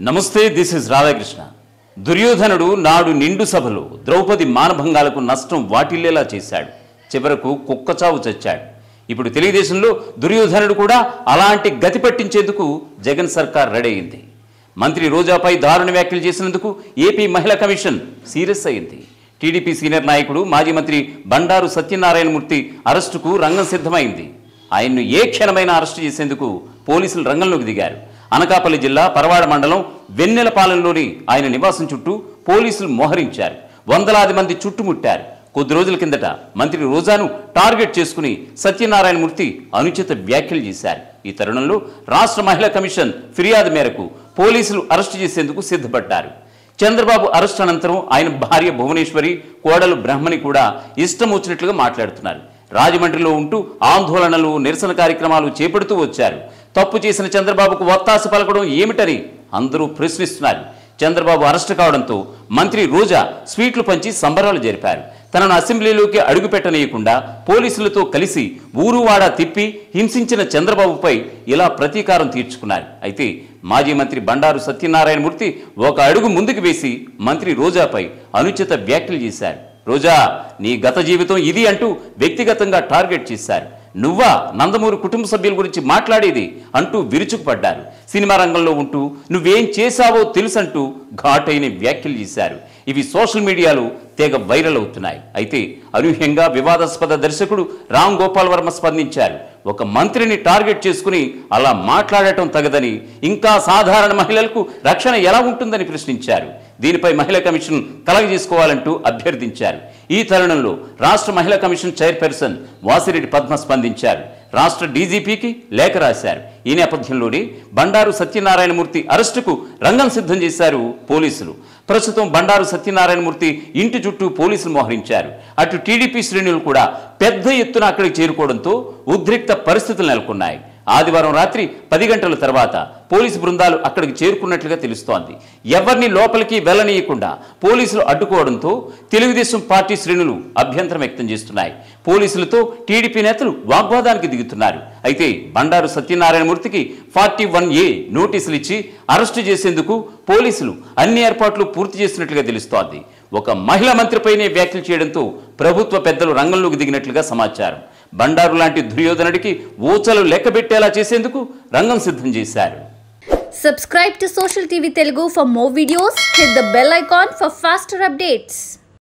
నమస్తే this is Radhakrishna దుర్యోధనుడు నాడు నిండు సభలో ద్రౌపది మానభంగాలకు నష్టం వాటిల్లేలా చేశాడు చివరకు కుక్కచావు చచ్చాడు ఇప్పుడు తెలుగుదేశంలో దుర్యోధనుడు కూడా అలాంటి గతి పట్టించేందుకు జగన్ సర్కార్ రెడీ అయింది మంత్రి రోజాపై దారుణ వ్యాఖ్యలు చేసినందుకు ఏపీ మహిళా కమిషన్ సీరియస్ అయింది టీడీపీ సీనియర్ నాయకుడు మాజీ మంత్రి బండారు సత్యనారాయణమూర్తి అరెస్టుకు రంగం సిద్ధమైంది ఆయన్ను ఏ క్షణమైనా అరెస్టు చేసేందుకు పోలీసులు రంగంలోకి దిగారు అనకాపల్లి జిల్లా పరవాడ మండలం వెన్నెలపాలెంలోని ఆయన నివాసం చుట్టూ పోలీసులు మోహరించారు వందలాది మంది చుట్టుముట్టారు కొద్ది రోజుల కిందట మంత్రి రోజాను టార్గెట్ చేసుకుని సత్యనారాయణమూర్తి అనుచిత వ్యాఖ్యలు చేశారు ఈ తరుణంలో రాష్ట్ర మహిళా కమిషన్ ఫిర్యాదు మేరకు పోలీసులు అరెస్టు చేసేందుకు సిద్ధపడ్డారు చంద్రబాబు అరెస్ట్ అనంతరం ఆయన భార్య భువనేశ్వరి కోడలు బ్రహ్మని కూడా ఇష్టం వచ్చినట్లుగా మాట్లాడుతున్నారు రాజమండ్రిలో ఉంటూ ఆందోళనలు నిరసన కార్యక్రమాలు చేపడుతూ వచ్చారు తప్పు చేసిన చంద్రబాబుకు ఒత్తాస పలకడం ఏమిటని అందరూ ప్రశ్నిస్తున్నారు చంద్రబాబు అరెస్ట్ కావడంతో మంత్రి రోజా స్వీట్లు పంచి సంబరాలు జరిపారు తనను అసెంబ్లీలోకి అడుగుపెట్టనీయకుండా పోలీసులతో కలిసి ఊరువాడా తిప్పి హింసించిన చంద్రబాబుపై ఇలా ప్రతీకారం తీర్చుకున్నారు అయితే మాజీ మంత్రి బండారు సత్యనారాయణమూర్తి ఒక అడుగు ముందుకు వేసి మంత్రి రోజాపై అనుచిత వ్యాఖ్యలు చేశారు రోజా నీ గత జీవితం ఇది అంటూ వ్యక్తిగతంగా టార్గెట్ చేశారు నువ్వా నందమూరి కుటుంబ సభ్యుల గురించి మాట్లాడేది అంటూ విరుచుకుపడ్డారు సినిమా రంగంలో ఉంటూ నువ్వేం చేశావో తెలుసంటూ ఘాటైన వ్యాఖ్యలు చేశారు ఇవి సోషల్ మీడియాలో తెగ వైరల్ అవుతున్నాయి అయితే అనూహ్యంగా వివాదాస్పద దర్శకుడు రామ్ గోపాల్ వర్మ స్పందించారు ఒక మంత్రిని టార్గెట్ చేసుకుని అలా మాట్లాడటం తగదని ఇంకా సాధారణ మహిళలకు రక్షణ ఎలా ఉంటుందని ప్రశ్నించారు దీనిపై మహిళా కమిషన్ కలగజేసుకోవాలంటూ అభ్యర్థించారు ఈ తరుణంలో రాష్ట్ర మహిళా కమిషన్ చైర్పర్సన్ వాసిరెడ్డి పద్మ స్పందించారు రాష్ట్ర డీజీపీకి లేఖ రాశారు ఈ నేపథ్యంలోనే బండారు సత్యనారాయణమూర్తి అరెస్టుకు రంగం సిద్ధం చేశారు పోలీసులు ప్రస్తుతం బండారు సత్యనారాయణమూర్తి ఇంటి చుట్టూ పోలీసులు మోహరించారు అటు టీడీపీ శ్రేణులు కూడా పెద్ద ఎత్తున అక్కడికి చేరుకోవడంతో ఉద్రిక్త పరిస్థితులు నెలకొన్నాయి ఆదివారం రాత్రి పది గంటల తర్వాత పోలీసు బృందాలు అక్కడికి చేరుకున్నట్లుగా తెలుస్తోంది ఎవరిని లోపలికి వెళ్ళనీయకుండా పోలీసులు అడ్డుకోవడంతో తెలుగుదేశం పార్టీ శ్రేణులు అభ్యంతరం వ్యక్తం చేస్తున్నాయి పోలీసులతో టీడీపీ నేతలు వాగ్వాదానికి దిగుతున్నారు అయితే బండారు సత్యనారాయణమూర్తికి ఫార్టీ వన్ ఏ నోటీసులు ఇచ్చి అరెస్టు చేసేందుకు పోలీసులు అన్ని ఏర్పాట్లు పూర్తి చేసినట్లుగా తెలుస్తోంది ఒక మహిళా మంత్రిపైనే వ్యాఖ్యలు చేయడంతో ప్రభుత్వ పెద్దలు రంగంలోకి దిగినట్లుగా సమాచారం బండారు లాంటి దుర్యోధనుడికి ఊచలు లెక్కబెట్టేలా చేసేందుకు రంగం సిద్ధం చేశారు Subscribe to Social TV Telugu for more videos. Hit the bell icon for faster updates.